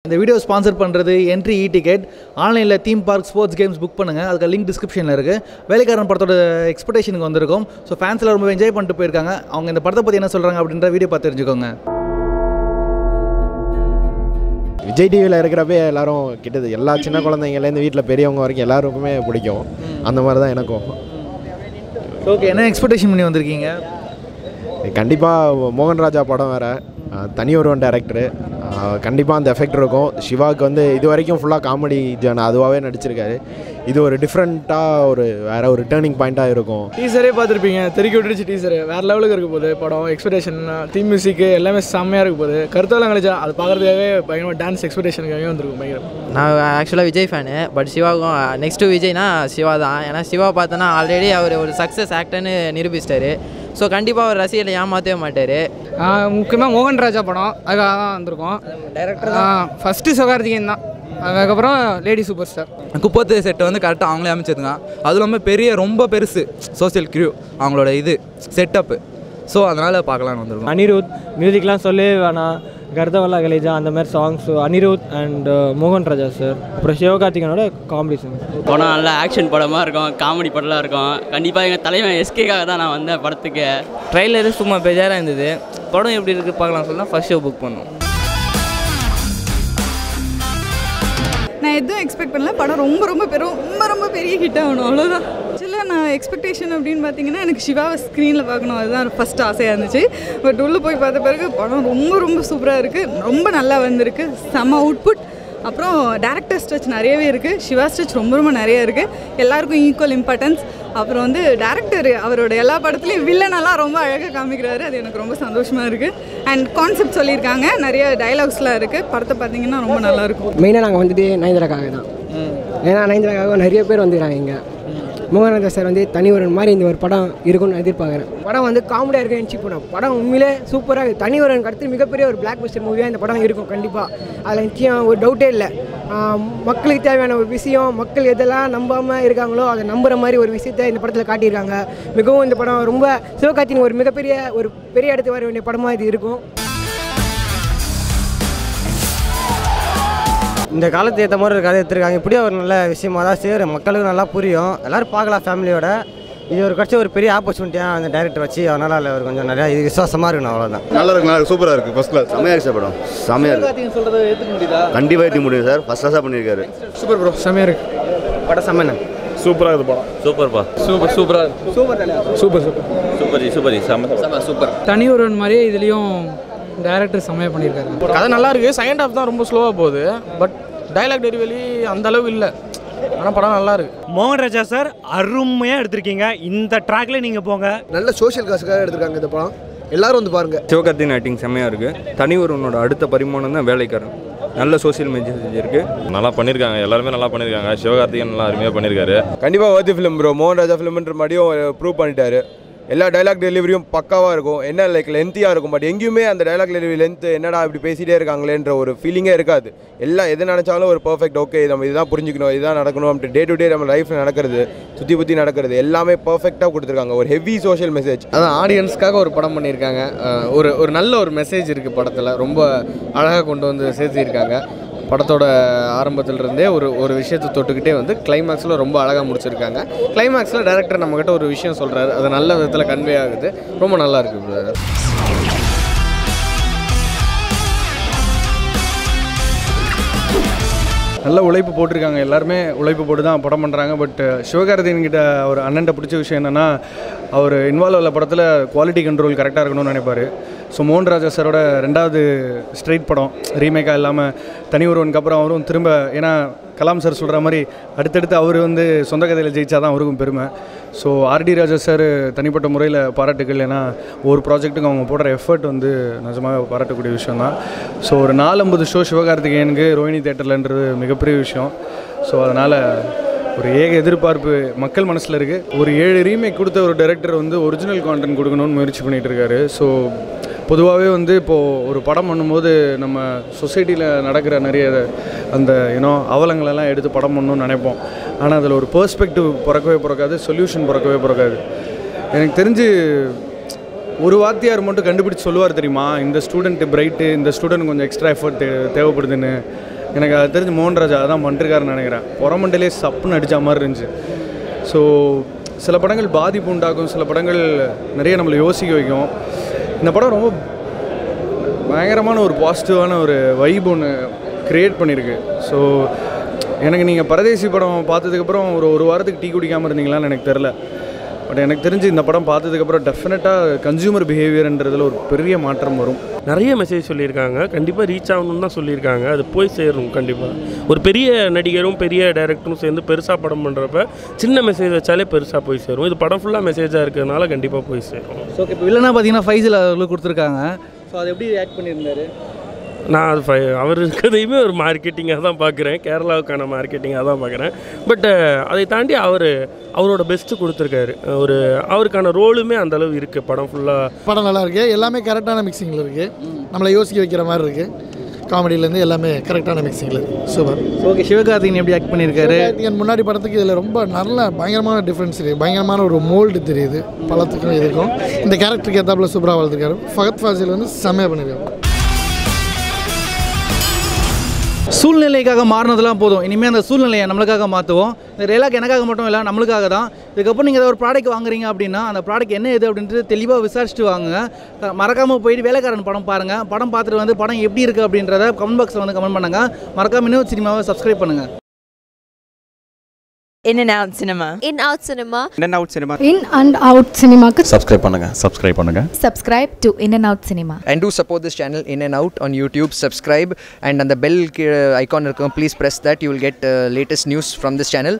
இந்த video sponsor பண்ணுறது entry e ticket ஆன்லைனில் theme park sports games book பண்ணுங்கள் அதுக்கு லிங்க் டிஸ்கிரிப்ஷனில் இருக்குது வேலைக்காரன் படத்தோட எக்ஸ்பெக்டேஷனுக்கு வந்திருக்கும் ஸோ ஃபேன்ஸில் ரொம்ப என்ஜாய் பண்ணிட்டு போயிருக்காங்க அவங்க இந்த படத்தை பற்றி என்ன சொல்கிறாங்க அப்படின்ற வீடியோ பார்த்து தெரிஞ்சுக்கோங்க விஜய் டிவியில் இருக்கிறப்பே எல்லாரும் கிட்டது எல்லா சின்ன குழந்தைங்கலேருந்து வீட்டில் பெரியவங்க வரைக்கும் எல்லாருக்குமே பிடிக்கும் அந்த மாதிரி தான் எனக்கும் ஓகே என்ன எக்ஸ்பெக்டேஷன் பண்ணி வந்திருக்கீங்க கண்டிப்பாக மோகன் ராஜா படம் வேறு தனி ஒருவன் டேரக்டரு கண்டிப்பாக அந்த எஃபெக்ட் இருக்கும் சிவாவுக்கு வந்து இது வரைக்கும் ஃபுல்லாக காமெடி ஜான அதுவாகவே நடிச்சிருக்காரு இது ஒரு டிஃப்ரெண்ட்டாக ஒரு வேற ஒரு டேர்னிங் பாயிண்ட்டாக இருக்கும் டீசரே பார்த்துருப்பீங்க தெருக்கி விட்டுருச்சு டீசரு வேறு லெவலுக்கு இருக்க போகுது படம் எக்ஸ்பெக்டேஷன் தீம் மியூசிக்கு எல்லாமே செம்மையாக இருக்க போகுது கருத்தாலாம் கழிச்சா அது பார்க்குறதுக்காகவே பயங்கரமாக டான்ஸ் எக்ஸ்பெக்டேஷனுக்காகவே வந்திருக்கும் பயங்கரம் நான் ஆக்சுவலாக விஜய் ஃபேனு பட் சிவாவுக்கும் நெக்ஸ்ட்டு விஜய்னா சிவா தான் ஏன்னா சிவா பார்த்தோன்னா ஆல்ரெடி அவர் ஒரு சக்ஸஸ் ஆக்டர்னு நிரூபிச்சிட்டாரு ஸோ கண்டிப்பாக அவர் ரசிகர்களை ஏமாற்றவே மாட்டார் முக்கியமாக மோகன் ராஜா படம் அதுக்காக தான் வந்திருக்கோம் டைரக்டர் தான் ஃபஸ்ட்டு சிவகார்த்திகேயன் தான் அதுக்கப்புறம் லேடி சூப்பர் ஸ்டார் குப்பத்து செட்டை வந்து கரெக்டாக அவங்களே அமைச்சிருங்க அதுவும் இல்லாமல் பெரிய ரொம்ப பெருசு சோஷியல் கிரியூ அவங்களோட இது செட்டப்பு ஸோ அதனால் பார்க்கலான்னு வந்திருக்கோம் அனிருத் மியூசிக்லாம் சொல்லவே வேணாம் கர்தவல்லா கலேஜா அந்த மாதிரி சாங்ஸ் அனிருத் அண்ட் மோகன் ராஜா சார் அப்புறம் சிவகார்த்திகனோட காமெடி சாங் படம் நல்லா ஆக்ஷன் படமாக இருக்கும் காமெடி படம்லாம் இருக்கும் கண்டிப்பாக எங்கள் தலைவன் எஸ்கேக்காக தான் நான் வந்தேன் படத்துக்கு ட்ரைலரு சும்மா பெஜாராக இருந்தது படம் எப்படி இருக்குது பார்க்கலாம் சொல்லலாம் ஃபர்ஸ்ட் ஷோ புக் பண்ணோம் நான் எதுவும் எக்ஸ்பெக்ட் பண்ணல படம் ரொம்ப ரொம்ப பெ- ரொம்ப ரொம்ப பெரிய ஹிட் ஆகணும் அவ்வளோதான் ஆக்சுவலாக நான் எக்ஸ்பெக்டேஷன் அப்படின்னு பார்த்தீங்கன்னா எனக்கு சிவாவை ஸ்க்ரீனில் பார்க்கணும் அதுதான் ஃபஸ்ட் ஆசையாக இருந்துச்சு பட் உள்ளே போய் பார்த்த பிறகு படம் ரொம்ப ரொம்ப சூப்பராக இருக்குது ரொம்ப நல்லா வந்திருக்கு செம்ம அவுட்புட் அப்புறம் டேரக்டர் ஸ்ட்ரெச் நிறையவே இருக்குது சிவா ஸ்ட்ரெச் ரொம்ப ரொம்ப நிறைய இருக்குது எல்லாருக்கும் ஈக்குவல் இம்பார்ட்டன்ஸ் அப்புறம் வந்து டேரக்டர் அவரோட எல்லா படத்துலையும் வில்லனெல்லாம் ரொம்ப அழகாக காமிக்கிறாரு அது எனக்கு ரொம்ப சந்தோஷமாக இருக்குது அண்ட் கான்செப்ட் சொல்லியிருக்காங்க நிறைய டைலாக்ஸ்லாம் இருக்குது படத்தை பார்த்தீங்கன்னா ரொம்ப நல்லாயிருக்கும் மெயினாக நாங்கள் வந்துட்டு நயன்தாராக்காக தான் ஏன்னா நயன்தாராக்காக நிறைய பேர் வந்துடுறாங்க இங்கே மோகன் ராஜா சார் வந்து தனி ஒரு மாதிரி இந்த ஒரு படம் இருக்கும்னு எதிர்பார்க்குறேன் படம் வந்து காமெடியாக இருக்குன்னு நினச்சி போனோம் படம் உண்மையிலே சூப்பராக இருக்குது தனி ஒரு அடுத்து மிகப்பெரிய ஒரு பிளாக் பஸ்டர் மூவியாக இந்த படம் இருக்கும் கண்டிப்பாக அதில் நிச்சயம் ஒரு டவுட்டே இல்லை ஆஹ் மக்களுக்கு தேவையான ஒரு விஷயம் மக்கள் எதெல்லாம் நம்பாமல் இருக்காங்களோ அதை நம்புகிற மாதிரி ஒரு விஷயத்தை இந்த படத்தில் காட்டியிருக்காங்க மிகவும் இந்த படம் ரொம்ப சிவகார்த்தியின் ஒரு மிகப்பெரிய ஒரு பெரிய இடத்துக்கு வர வேண்டிய படமாக இது இருக்கும் இந்த காலத்து ஏற்ற மாதிரி ஒரு கதை எடுத்திருக்காங்க இப்படியே ஒரு நல்ல விஷயமா தான் சேரு மக்களுக்கு நல்லா புரியும் எல்லோரும் பார்க்கலாம் ஃபேமிலியோட இது ஒரு கிடச்ச ஒரு பெரிய ஆப்பர்ச்சுனிட்டியாக அந்த டேரக்டர் வச்சு அதனால் அதில் ஒரு கொஞ்சம் நிறையா இது விசுவாசமாக இருக்கணும் அவ்வளோதான் நல்லா இருக்கு நல்லா சூப்பராக இருக்குது ஃபர்ஸ்ட் கிளாஸ் செம்மையாக இருக்கு சார் படம் செம்மையாக இருக்கு சொல்கிறத ஏற்றுக்க முடியுதா கண்டிப்பாக ஏற்றி முடியும் சார் ஃபர்ஸ்ட் கிளாஸாக பண்ணியிருக்காரு சூப்பர் ப்ரோ செம்மையாக இருக்குது படம் செம்மண்ண சூப்பராக இருக்குது படம் சூப்பர்ப்பா சூப்பர் சூப்பராக super super super super ji super ji செம்ம சூப்பர் தனி ஒருவன் மாதிரியே இதுலேயும் டைரக்டர் செம்மையாக பண்ணியிருக்காரு கதை நல்லா இருக்குது செகண்ட் ஹாஃப் தான் ரொம்ப ஸ்லோவாக போகுது பட் டைலாக் டெலிவரி அந்த அளவு இல்லை ஆனால் படம் நல்லா இருக்கு மோகன் ராஜா சார் அருமையாக எடுத்திருக்கீங்க இந்த ட்ராக்ல நீங்கள் போங்க நல்ல சோஷியல் காசுக்காக எடுத்திருக்காங்க இந்த படம் எல்லாரும் வந்து பாருங்கள் சிவகார்த்தின் ஆக்டிங் செம்மையாக இருக்குது தனி ஒருவனோட அடுத்த பரிமாணம் தான் வேலைக்காரன் நல்ல சோஷியல் மெசேஜ் இருக்குது நல்லா பண்ணியிருக்காங்க எல்லாருமே நல்லா பண்ணியிருக்காங்க சிவகார்த்திகேயன் நல்லா அருமையாக பண்ணியிருக்காரு கண்டிப்பாக வர்த்தி ஃபிலிம் ப்ரோ மோகன் ராஜா ஃபிலிம்ன்ற மாதிரியும் ப்ரூவ் பண்ணிட்டாரு எல்லா டைலாக் டெலிவரியும் பக்காவாக இருக்கும் என்ன லைக் லென்த்தியாக இருக்கும் பட் எங்கேயுமே அந்த டைலாக் டெலிவரி லென்த் என்னடா இப்படி பேசிட்டே இருக்காங்களேன்ற ஒரு ஃபீலிங்கே இருக்காது எல்லாம் எது நினச்சாலும் ஒரு பர்ஃபெக்ட் ஓகே நம்ம இதுதான் புரிஞ்சுக்கணும் இதுதான் நடக்கணும் அப்படி டே டு டே நம்ம லைஃப்பில் நடக்கிறது சுற்றி புற்றி நடக்கிறது எல்லாமே பர்ஃபெக்டாக கொடுத்துருக்காங்க ஒரு ஹெவி சோஷியல் மெசேஜ் அதான் ஆடியன்ஸ்க்காக ஒரு படம் பண்ணியிருக்காங்க அஹ் ஒரு ஒரு நல்ல ஒரு மெசேஜ் இருக்குது படத்தில் ரொம்ப அழகாக கொண்டு வந்து சேர்த்திருக்காங்க படத்தோட ஆரம்பத்துல இருந்தே ஒரு ஒரு விஷயத்தை தொட்டுக்கிட்டே வந்து கிளைமேக்ஸில் ரொம்ப அழகாக முடிச்சிருக்காங்க கிளைமேக்ஸில் டேரக்டர் நம்மக்கிட்ட ஒரு விஷயம் சொல்கிறாரு அது நல்ல விதத்தில் கன்வே ஆகுது ரொம்ப நல்லா இருக்குது brother. நல்ல உழைப்பு போட்டிருக்காங்க எல்லாருமே உழைப்பு போட்டு தான் படம் பண்ணுறாங்க பட் சிவகார்த்திகேயன் கிட்ட ஒரு அண்ணன்ட்ட பிடிச்ச விஷயம் என்னென்னா அவர் இன்வால்வ் உள்ள படத்தில் குவாலிட்டி கண்ட்ரோல் கரெக்டாக இருக்கணும்னு நினைப்பார் ஸோ மோகன் ராஜா சாரோட ரெண்டாவது ஸ்ட்ரெயிட் படம் ரீமேக்காக இல்லாமல் தனி ஒருவனுக்கு அப்புறம் அவரும் திரும்ப ஏன்னா கலாம் சார் சொல்கிற மாதிரி அடுத்தடுத்து அவர் வந்து சொந்த கதையில் ஜெயிச்சா தான் அவருக்கும் பெருமை ஸோ ஆர்டி ராஜா சார் தனிப்பட்ட முறையில் பாராட்டுக்கள் ஏன்னா ஒரு ப்ராஜெக்ட்டுக்கு அவங்க போடுற எஃபர்ட் வந்து நிஜமாக பாராட்டக்கூடிய விஷயம் தான் ஸோ ஒரு நாலம்பது ஷோ சிவகார்த்திகேயனுக்கு ரோஹிணி தேட்டர்லன்றது மிகப்பெரிய விஷயம் ஸோ அதனால் ஒரு ஏக எதிர்பார்ப்பு மக்கள் மனசில் இருக்குது ஒரு ஏழு ரீமேக் கொடுத்த ஒரு டைரக்டர் வந்து ஒரிஜினல் கான்டென்ட் கொடுக்கணும்னு முயற்சி பண்ணிகிட்டு இருக்காரு ஸோ பொதுவாகவே வந்து இப்போது ஒரு படம் பண்ணும்போது நம்ம சொசைட்டியில் நடக்கிற நிறைய அந்த யூனோ அவலங்களெல்லாம் எடுத்து படம் பண்ணணும்னு நினைப்போம் ஆனால் அதில் ஒரு பெர்ஸ்பெக்டிவ் பிறக்கவே பிறக்காது சொல்யூஷன் பிறக்கவே பிறக்காது எனக்கு தெரிஞ்சு ஒரு வாத்தியார் மட்டும் கண்டுபிடிச்சு சொல்லுவார் தெரியுமா இந்த ஸ்டூடெண்ட் பிரைட்டு இந்த ஸ்டூடெண்ட் கொஞ்சம் எக்ஸ்ட்ரா எஃபர்ட் தேவைப்படுதுன்னு எனக்கு அது தெரிஞ்சு மோகன்ராஜா அதான் பண்ணிருக்காருன்னு நினைக்கிறேன் புறமண்டலே சப்புன்னு அடித்த மாதிரி இருந்துச்சு ஸோ சில படங்கள் பாதிப்பு உண்டாக்கும் சில படங்கள் நிறைய நம்மளை யோசிக்க வைக்கும் இந்த படம் ரொம்ப பயங்கரமான ஒரு பாசிட்டிவான ஒரு வைப் ஒன்று க்ரியேட் பண்ணியிருக்கு ஸோ எனக்கு நீங்கள் பரதேசி படம் பார்த்ததுக்கப்புறம் ஒரு ஒரு வாரத்துக்கு டீ குடிக்காமல் இருந்தீங்களான்னு எனக்கு தெரில பட் எனக்கு தெரிஞ்சு இந்த படம் பார்த்ததுக்கப்புறம் டெஃபினட்டாக கன்சியூமர் பிஹேவியர்ன்றதில் ஒரு பெரிய மாற்றம் வரும் நிறைய மெசேஜ் சொல்லியிருக்காங்க கண்டிப்பாக ரீச் ஆகணும்னு தான் சொல்லியிருக்காங்க அது போய் சேரும் கண்டிப்பாக ஒரு பெரிய நடிகரும் பெரிய டைரக்டரும் சேர்ந்து பெருசாக படம் பண்ணுறப்ப சின்ன மெசேஜ் வச்சாலே பெருசாக போய் சேரும் இது படம் ஃபுல்லாக மெசேஜாக இருக்கிறதுனால கண்டிப்பாக போய் சேரும் ஸோ இப்போ வில்லனா பார்த்தீங்கன்னா ஃபைசல் அவர்களுக்கு கொடுத்துருக்காங்க ஸோ அதை எப்படி ரியாக்ட் பண்ணியிருந்தாரு நான் அது ஃபை அவர் இருக்கிறதையுமே ஒரு மார்க்கெட்டிங்காக தான் பார்க்குறேன் கேரளாவுக்கான மார்க்கெட்டிங்காக தான் பார்க்குறேன் பட் அதை தாண்டி அவர் அவரோட பெஸ்ட்டு கொடுத்துருக்காரு ஒரு அவருக்கான ரோலுமே அந்த அளவு இருக்குது படம் ஃபுல்லாக படம் நல்லா இருக்கு எல்லாமே கரெக்டான மிக்சிங்கில் இருக்கு நம்மளை யோசிக்க வைக்கிற மாதிரி இருக்கு காமெடியிலேருந்து எல்லாமே கரெக்டான மிக்சிங்கில் இருக்கு சூப்பர் ஓகே சிவகார்த்திகேயன் எப்படி ஆக்ட் பண்ணியிருக்காரு சிவகார்த்திகேயன் முன்னாடி படத்துக்கு இதில் ரொம்ப நல்ல பயங்கரமான டிஃப்ரென்ஸ் இருக்குது பயங்கரமான ஒரு மோல்டு தெரியுது பழத்துக்கும் இதுக்கும் இந்த கேரக்டருக்கு ஏத்தாப்புல சூப்பராக வளர்த்துருக்காரு ஃபகத் ஃபாசில் வந்து செம்மையாக பண்ணியிருக்காரு சூழ்நிலைக்காக மாறினதெல்லாம் போதும் இனிமேல் அந்த சூழ்நிலையை நம்மளுக்காக மாற்றுவோம் இந்த டைலாக் எனக்காக மட்டும் இல்லை நம்மளுக்காக தான் இதுக்கப்புறம் நீங்கள் ஏதாவது ஒரு ப்ராடக்ட் வாங்குறீங்க அப்படின்னா அந்த ப்ராடக்ட் என்ன இது அப்படின்ட்டு தெளிவாக விசாரிச்சுட்டு வாங்குங்க மறக்காமல் போயிட்டு வேலைக்காரன் படம் பாருங்கள் படம் பார்த்துட்டு வந்து படம் எப்படி இருக்குது அப்படின்றத கமெண்ட் பாக்ஸில் வந்து கமெண்ட் பண்ணுங்கள் மறக்காம இன்னும் சினிமாவை சப்ஸ்கிரைப் பண்ணுங்கள் In and out cinema. In out cinema. In and out cinema. In and out சினிமாக்கு சப்ஸ்கிரைப் பண்ணுங்க சப்ஸ்கிரைப் பண்ணுங்க subscribe to In and Out Cinema. and do support this channel in and out on youtube subscribe and on the bell uh, icon please press that you will get uh, latest news from this channel